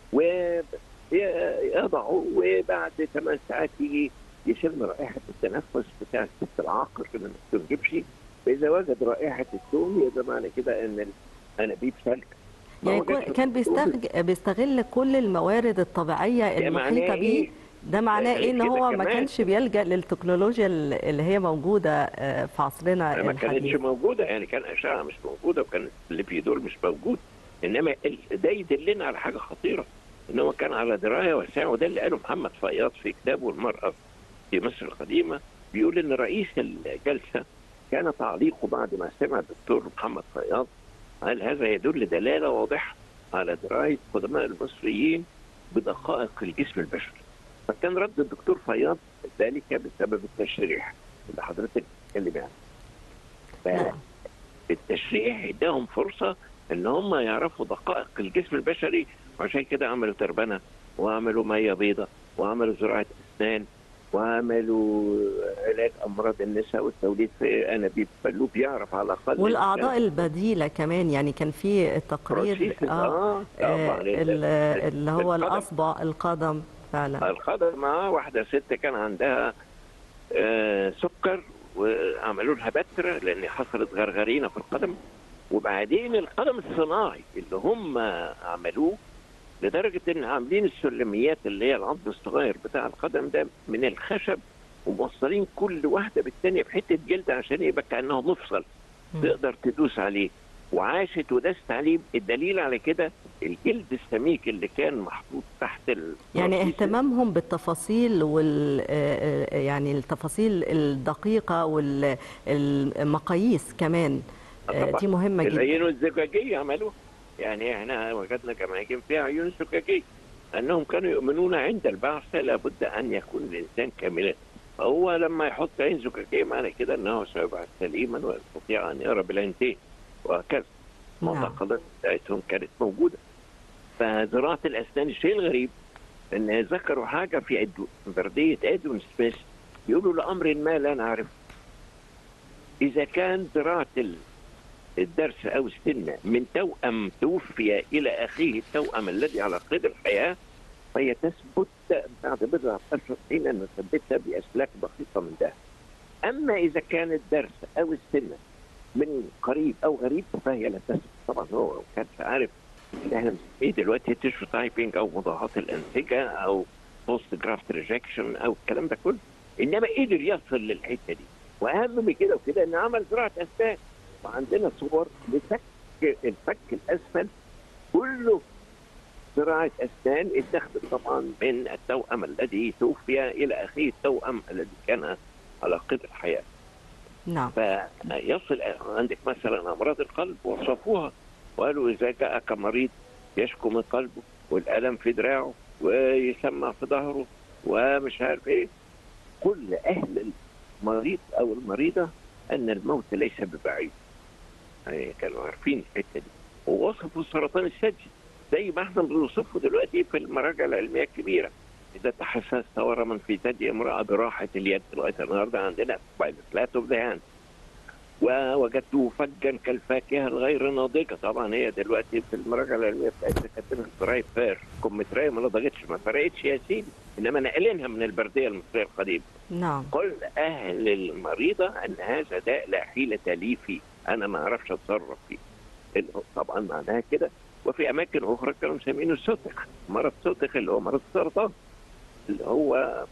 ويضعوا وبعد ثمان ساعات يجي يشم رائحه التنفس بتاع الست العاقر اللي ما بتنجبش فاذا وجد رائحه الثوم يبقى معنى كده ان الانابيب سالكه ما يعني وجدش كو- كان الثوم. بيستغ... بيستغل كل الموارد الطبيعيه ده معناه المحيطه بيه إيه؟ ده معناه ده ايه ان كده هو ما كمان. كانش بيلجا للتكنولوجيا اللي هي موجوده آه، في عصرنا ما كانتش الحديث موجوده يعني كان اشعه مش موجوده وكان الليبيدول مش موجود انما ال- ده يدلنا على حاجه خطيره ان هو كان على درايه واسعه وده اللي قاله محمد فياض في كتابه المراه في مصر القديمه بيقول ان رئيس الجلسه كان تعليقه بعد ما سمع الدكتور محمد فياض قال هذا يدل دلاله واضحه على درايه قدماء المصريين بدقائق الجسم البشري فكان رد الدكتور فياض ذلك بسبب التشريح اللي حضرتك بتتكلم عنه فالتشريح اداهم فرصه ان هم يعرفوا دقائق الجسم البشري وعشان كده عملوا تربنه وعملوا ميه بيضاء وعملوا زراعه اسنان وعملوا علاج امراض النساء والتوليد في انابيب فاللوب يعرف على الاقل والاعضاء البديله كمان يعني كان في تقرير بروسيس- آه، طبعاً. آه، ال- اللي هو القدم. الاصبع القدم فعلا القدم معاه واحدة ست كان عندها آه، سكر وعملوا لها بتر لأن حصلت غرغرينة في القدم وبعدين القدم الصناعي اللي هم عملوه لدرجة إن عاملين السلميات اللي هي العظم الصغير بتاع القدم ده من الخشب وموصلين كل واحدة بالتانية بحتة جلد عشان يبقى كأنه مفصل تقدر تدوس عليه وعاشت ودست عليه الدليل على كده الجلد السميك اللي كان محطوط تحت ال يعني اهتمامهم بالتفاصيل وال آه، آه، يعني التفاصيل الدقيقه والمقاييس كمان آه، طبعاً. دي مهمه جدا العيون الزجاجية عملوها يعني احنا وجدنا جماجم فيها عيون زجاجية أنهم كانوا يؤمنون عند البعثة لابد أن يكون الإنسان كاملا فهو لما يحط عين زجاجية معنى كده أنه سيبعث سليما ويستطيع أن يرى بالعينتين وهكذا المعتقدات بتاعتهم كانت موجودة فزراعة الأسنان الشيء الغريب أن ذكروا حاجة في أدو- بردية أدون سميث يقولوا لأمر ما لا نعرفه إذا كان زراعة ال- الدرس أو السنة من توأم توفي إلى أخيه التوأم الذي على قيد الحياة فهي تثبت بعد بضعة أشهر حين نثبتها بأسلاك بسيطة من ده أما إذا كان الدرس أو السنة من قريب أو غريب فهي لا تثبت طبعا هو ما كانش عارف اللي احنا بنسميه دلوقتي تيشو تايبنج أو مضاعفات الأنسجة أو بوست جرافت ريجكشن أو الكلام ده كله إنما قدر يصل للحتة دي وأهم من كده وكده إنه عمل زراعة أسنان وعندنا صور لفك الفك الاسفل كله زراعه اسنان اتخذت طبعا من التوأم الذي توفي الى اخيه التوأم الذي كان على قيد الحياه. نعم فيصل عندك مثلا امراض القلب وصفوها وقالوا اذا جاءك مريض يشكو من قلبه والالم في دراعه ويسمع في ظهره ومش عارف ايه كل اهل المريض او المريضه ان الموت ليس ببعيد. يعني كانوا عارفين الحته دي ووصفوا سرطان الثدي زي ما احنا بنوصفه دلوقتي في المراجع العلميه الكبيره اذا تحسست ورما في ثدي امراه براحه اليد لغايه النهارده عندنا باي فلات اوف ذا هاند ووجدته فجا كالفاكهه الغير ناضجه طبعا هي دلوقتي في المراجعه العلميه بتاعتنا كاتبينها دراي فير كمثريه ما نضجتش ما فرقتش يا سيدي انما ناقلينها من البرديه المصريه القديمه نعم قل اهل المريضه ان هذا داء لا حيله لي فيه انا ما اعرفش اتصرف فيه إنه طبعا معناها كده وفي اماكن اخرى كانوا مسمينه السوتخ مرض سوتخ اللي هو مرض السرطان اللي هو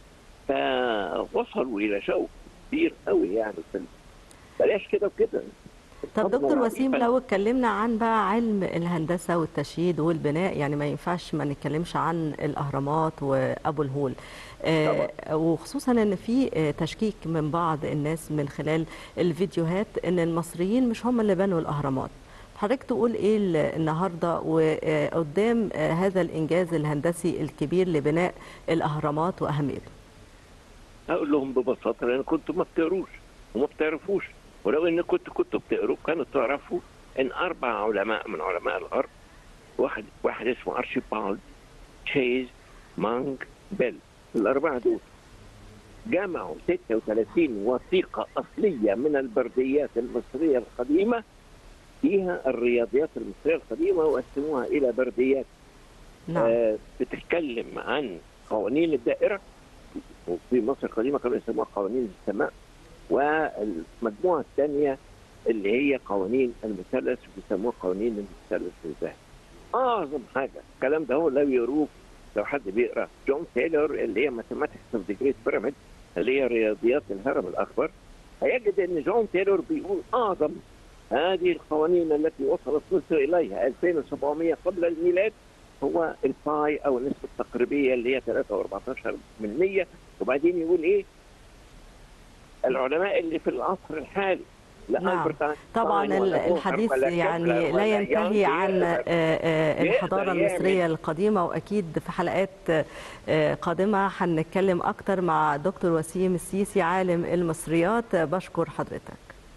فوصلوا الى شوك كبير قوي يعني في ال- بلاش كده وكده طب دكتور طبعاً وسيم عارفة. لو اتكلمنا عن بقى علم الهندسة والتشييد والبناء يعني ما ينفعش ما نتكلمش عن الأهرامات وأبو الهول آه وخصوصا ان في آه، تشكيك من بعض الناس من خلال الفيديوهات ان المصريين مش هم اللي بنوا الأهرامات حضرتك تقول ايه ال- النهارده وقدام آه، هذا الانجاز الهندسي الكبير لبناء الاهرامات واهميته اقول لهم ببساطه لان كنتوا ما بتقروش وما بتعرفوش ولو ان كنتوا كنتوا بتقروا كانوا تعرفوا ان اربع علماء من علماء الغرب واحد واحد اسمه ارشيبالد تشيز مانج بيل الاربعه دول جمعوا 36 وثيقه اصليه من البرديات المصريه القديمه فيها الرياضيات المصريه القديمه وقسموها الى برديات نعم آه بتتكلم عن قوانين الدائره وفي مصر القديمه كانوا يسموها قوانين السماء والمجموعه الثانيه اللي هي قوانين المثلث بيسموها قوانين المثلث الذهبي. اعظم حاجه الكلام ده هو لو يروه لو حد بيقرا جون تايلور اللي هي ماثيماتكس اوف ذا جريت بيراميد اللي هي رياضيات الهرم الاكبر هيجد ان جون تايلور بيقول اعظم هذه القوانين التي وصلت مصر اليها 2700 قبل الميلاد هو الباي او النسبه التقريبيه اللي هي 3.14 من 100 وبعدين يقول ايه العلماء اللي في العصر الحالي لا نعم. ألبرت أينشتاين طبعا ال- ولا بوهر الحديث ولا يعني كيبلر لا ولا ينتهي يانج عن يقدر- آه، آه، يقدر الحضارة يعمل. المصرية القديمة وأكيد في حلقات آه، قادمة هنتكلم أكتر مع دكتور وسيم السيسي عالم المصريات بشكر حضرتك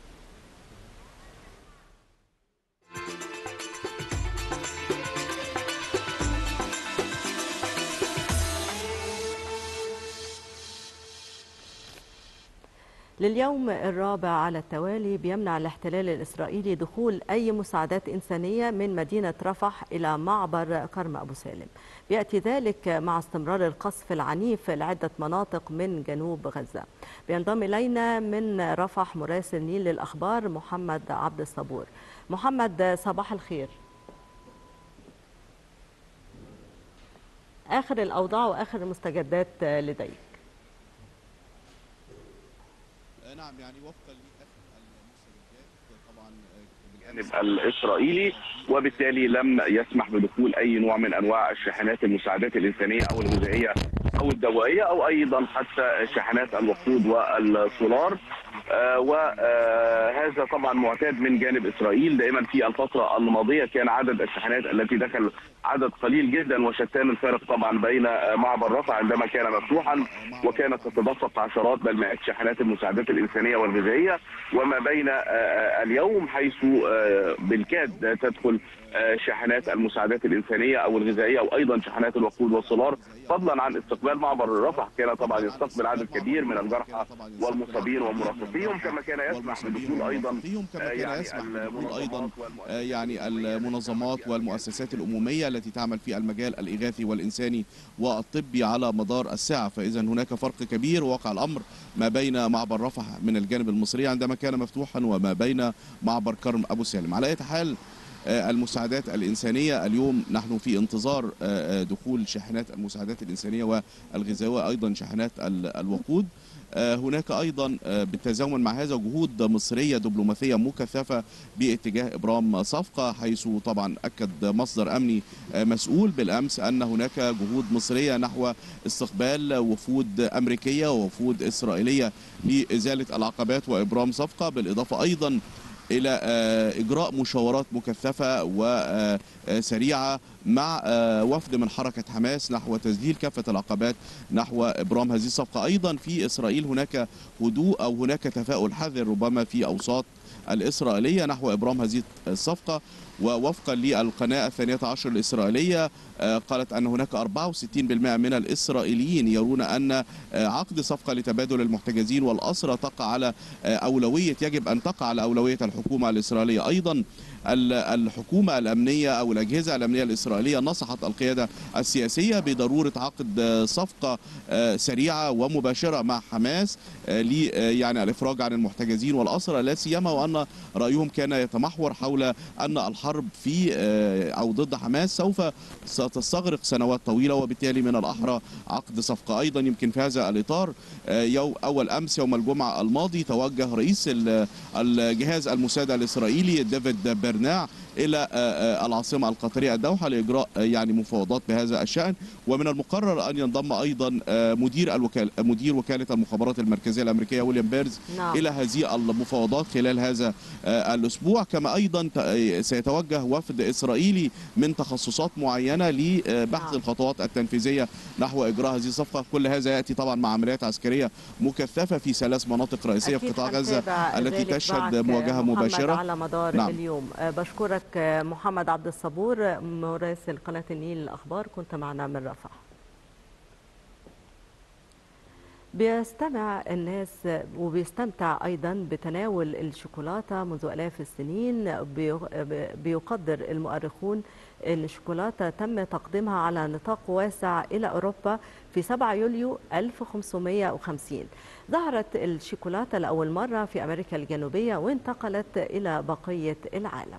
لليوم الرابع على التوالي بيمنع الاحتلال الإسرائيلي دخول أي مساعدات إنسانية من مدينة رفح إلى معبر كرم أبو سالم بيأتي ذلك مع استمرار القصف العنيف لعدة مناطق من جنوب غزة بينضم إلينا من رفح مراسل نيل للأخبار محمد عبد الصبور محمد صباح الخير آخر الأوضاع وآخر المستجدات لديك نعم يعني وفقا لاخر المستجدات طبعا الجانب الاسرائيلي وبالتالي لم يسمح بدخول اي نوع من انواع الشاحنات المساعدات الانسانيه او الغذائيه او الدوائيه او ايضا حتى شاحنات الوقود والسولار آه، وهذا طبعا معتاد من جانب اسرائيل دائما في الفتره الماضيه كان عدد الشاحنات التي دخل عدد قليل جدا وشتان الفارق طبعا بين آه، معبر رفح عندما كان مفتوحا وكانت تتدفق عشرات بل مئات شاحنات المساعدات الانسانيه والغذائيه وما بين آه، آه، اليوم حيث آه، بالكاد تدخل آه، شاحنات المساعدات الانسانيه او الغذائيه وايضا شاحنات الوقود والسولار فضلا عن استقبال معبر رفح كان طبعا يستقبل عدد كبير من الجرحى والمصابين ومرافقيهم كما كان يسمح بدخول ايضا فيهم كما آه، كان يعني يسمح بدخول المنظمات ايضا والمؤسسات آه، يعني المنظمات والمؤسسات الامميه التي تعمل في المجال الاغاثي والانساني والطبي على مدار الساعه فاذا هناك فرق كبير وقع الامر ما بين معبر رفح من الجانب المصري عندما كان مفتوحا وما بين معبر كرم ابو سالم على اي حال آه، المساعدات الإنسانية اليوم نحن في انتظار آه، آه، دخول شاحنات المساعدات الإنسانية والغذائية وأيضا شاحنات ال- الوقود آه، هناك أيضا آه، بالتزامن مع هذا جهود مصرية دبلوماسية مكثفة باتجاه إبرام صفقة حيث طبعا أكد مصدر أمني آه، مسؤول بالأمس أن هناك جهود مصرية نحو استقبال وفود أمريكية ووفود إسرائيلية لإزالة العقبات وإبرام صفقة بالإضافة أيضا الى آه، اجراء مشاورات مكثفه وسريعه مع آه، وفد من حركه حماس نحو تسجيل كافه العقبات نحو ابرام هذه الصفقه ايضا في اسرائيل هناك هدوء او هناك تفاؤل حذر ربما في اوساط الاسرائيليه نحو ابرام هذه الصفقه ووفقا للقناة الثانية عشر الإسرائيلية آه، قالت أن هناك 64% من الإسرائيليين يرون أن آه، عقد صفقة لتبادل المحتجزين والأسرى تقع على آه، أولوية يجب أن تقع على أولوية الحكومة الإسرائيلية أيضا ال- الحكومة الأمنية أو الأجهزة الأمنية الإسرائيلية نصحت القيادة السياسية بضرورة عقد آه، صفقة آه، سريعة ومباشرة مع حماس آه، ل آه، يعني الإفراج عن المحتجزين والأسرى لا سيما وأن رأيهم كان يتمحور حول أن الحرب في آه، أو ضد حماس سوف ستستغرق سنوات طويلة وبالتالي من الأحرى عقد صفقة أيضا يمكن في هذا الإطار آه، يوم أول أمس يوم الجمعة الماضي توجه رئيس ال- الجهاز المساعدة الإسرائيلي ديفيد برناع إلى آه، آه، العاصمة القطرية الدوحة لإجراء آه، يعني مفاوضات بهذا الشأن ومن المقرر أن ينضم أيضا آه، مدير الوكالة مدير وكالة المخابرات المركزية الأمريكية ويليام بيرز نعم. إلى هذه المفاوضات خلال هذا آه، الأسبوع كما أيضا ت- آه، سيتوجه وفد إسرائيلي من تخصصات معينة لبحث نعم. الخطوات التنفيذية نحو إجراء هذه الصفقة كل هذا يأتي طبعا مع عمليات عسكرية مكثفة في ثلاث مناطق رئيسية في أكيد قطاع غزة هنتابع التي ذلك تشهد معك مواجهة محمد مباشرة على مدار نعم. اليوم آه، بشكرك آه، محمد عبد الصبور مراسل قناة النيل الأخبار كنت معنا من رفح بيستمع الناس وبيستمتع أيضا بتناول الشوكولاتة منذ آلاف السنين بي- بيقدر المؤرخون أن الشوكولاتة تم تقديمها على نطاق واسع إلى أوروبا في 7 يوليو 1550 ظهرت الشوكولاتة لأول مرة في أمريكا الجنوبية وانتقلت إلى بقية العالم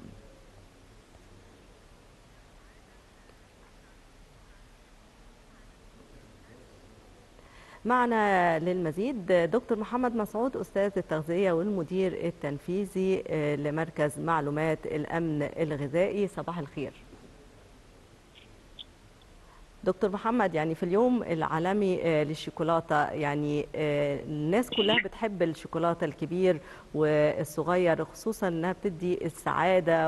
معنا للمزيد دكتور محمد مسعود أستاذ التغذية والمدير التنفيذي آه، لمركز معلومات الأمن الغذائي صباح الخير دكتور محمد يعني في اليوم العالمي آه، للشوكولاتة يعني آه، الناس كلها بتحب الشوكولاتة الكبير والصغير خصوصا انها بتدي السعادة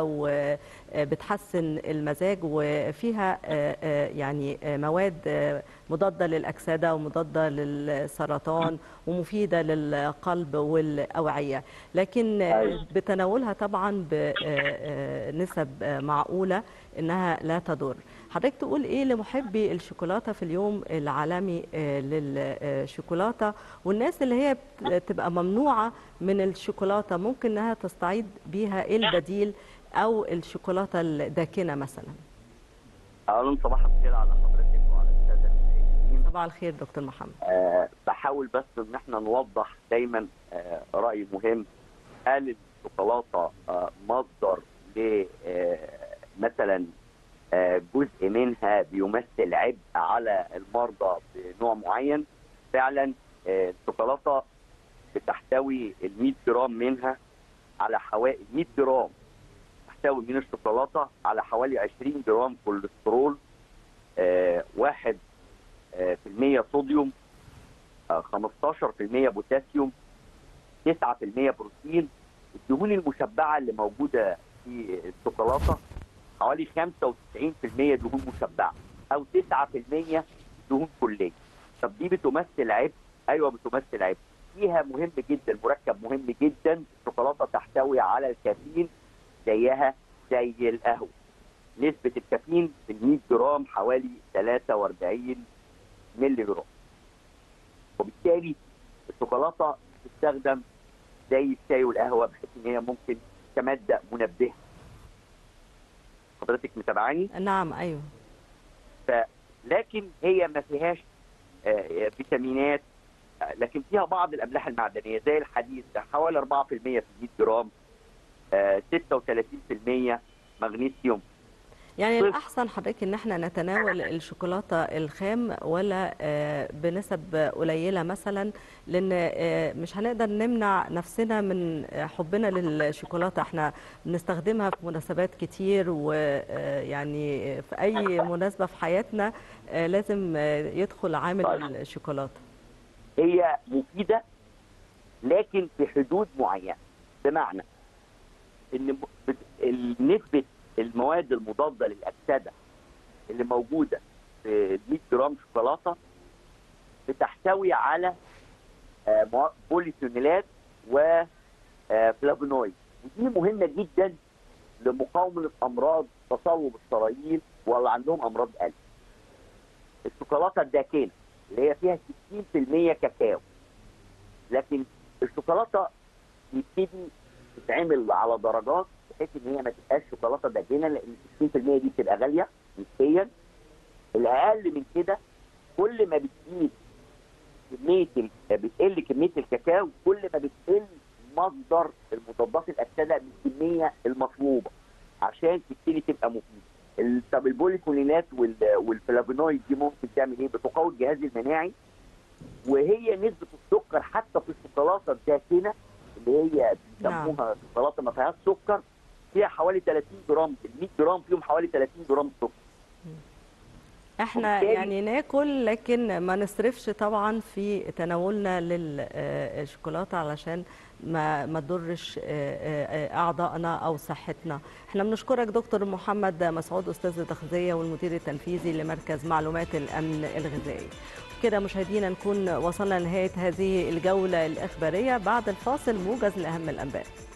وبتحسن المزاج وفيها آه، آه، يعني آه، مواد آه، مضادة للأكسدة ومضادة للسرطان ومفيدة للقلب والأوعية لكن آه، أيوة. بتناولها طبعا بنسب معقولة إنها لا تضر حضرتك تقول إيه لمحبي الشوكولاتة في اليوم العالمي آه، للشوكولاتة والناس اللي هي بت- تبقى ممنوعة من الشوكولاتة ممكن إنها تستعيد بيها إيه البديل أو الشوكولاتة الداكنة مثلا اولا صباح الخير على حضرتك وعلى الساده المشاهدين صباح الخير دكتور محمد أه بحاول بس ان احنا نوضح دايما أه راي مهم هل الشوكولاته أه مصدر ل أه مثلا أه جزء منها بيمثل عبء على المرضى بنوع معين فعلا أه الشوكولاته بتحتوي ال 100 جرام منها على حوالي 100 جرام تحتوي من الشوكولاته على حوالي 20 جرام كوليسترول آه، واحد آه، في المية صوديوم آه، 15% بوتاسيوم 9% بروتين الدهون المشبعة اللي موجودة في الشوكولاتة حوالي 95% دهون مشبعة أو 9% دهون كلية طب دي بتمثل عبء؟ أيوه بتمثل عبء فيها مهم جدا مركب مهم جدا الشوكولاتة تحتوي على الكافيين زيها زي القهوة نسبة الكافيين في ال 100 جرام حوالي 43 مللي جرام وبالتالي الشوكولاتة تستخدم زي الشاي والقهوة بحيث ان هي ممكن كمادة منبهة حضرتك متابعاني؟ نعم أيوه ف لكن هي ما فيهاش آه، فيتامينات آه، لكن فيها بعض الاملاح المعدنيه زي الحديد حوالي 4% في 100 جرام آه، 36% مغنيسيوم يعني صفر. الأحسن حضرتك إن احنا نتناول الشوكولاتة الخام ولا آه، بنسب قليلة مثلا لأن آه، مش هنقدر نمنع نفسنا من آه، حبنا للشوكولاتة احنا بنستخدمها في مناسبات كتير ويعني في أي مناسبة في حياتنا آه، لازم آه، يدخل عامل الشوكولاتة هي مفيده لكن في حدود معينه بمعنى ان م- بت- نسبه المواد المضاده للاكسده اللي موجوده في 100 جرام شوكولاته بتحتوي على آه، موا- بوليفينولات وفلافونويد ودي مهمه جدا لمقاومه امراض تصلب الشرايين ولا عندهم امراض قلب. الشوكولاته الداكنه اللي هي فيها 60% كاكاو لكن الشوكولاته يبتدي تتعمل على درجات بحيث ان هي ما تبقاش شوكولاته داكنه لان 60% دي بتبقى غاليه نسبيا الاقل من كده كل ما بتزيد كميه ال- بتقل كميه الكاكاو كل ما بتقل مصدر المضادات الاكسده بالكميه المطلوبه عشان تبتدي تبقى مفيده. ال- طب البوليكولينات وال- والفلافونويد دي ممكن تعمل ايه؟ بتقوي الجهاز المناعي وهي نسبه السكر حتى في الشوكولاته الداكنه اللي هي بيسموها شوكولاته ما فيهاش سكر فيها حوالي 30 جرام ال 100 جرام فيهم حوالي 30 جرام سكر احنا وبالتالي- يعني ناكل لكن ما نصرفش طبعا في تناولنا للشوكولاته علشان ما ما تضرش آه، آه، آه، اعضائنا او صحتنا احنا بنشكرك دكتور محمد مسعود استاذ التغذيه والمدير التنفيذي لمركز معلومات الامن الغذائي كده مشاهدينا نكون وصلنا لنهايه هذه الجوله الاخباريه بعد الفاصل موجز لاهم الانباء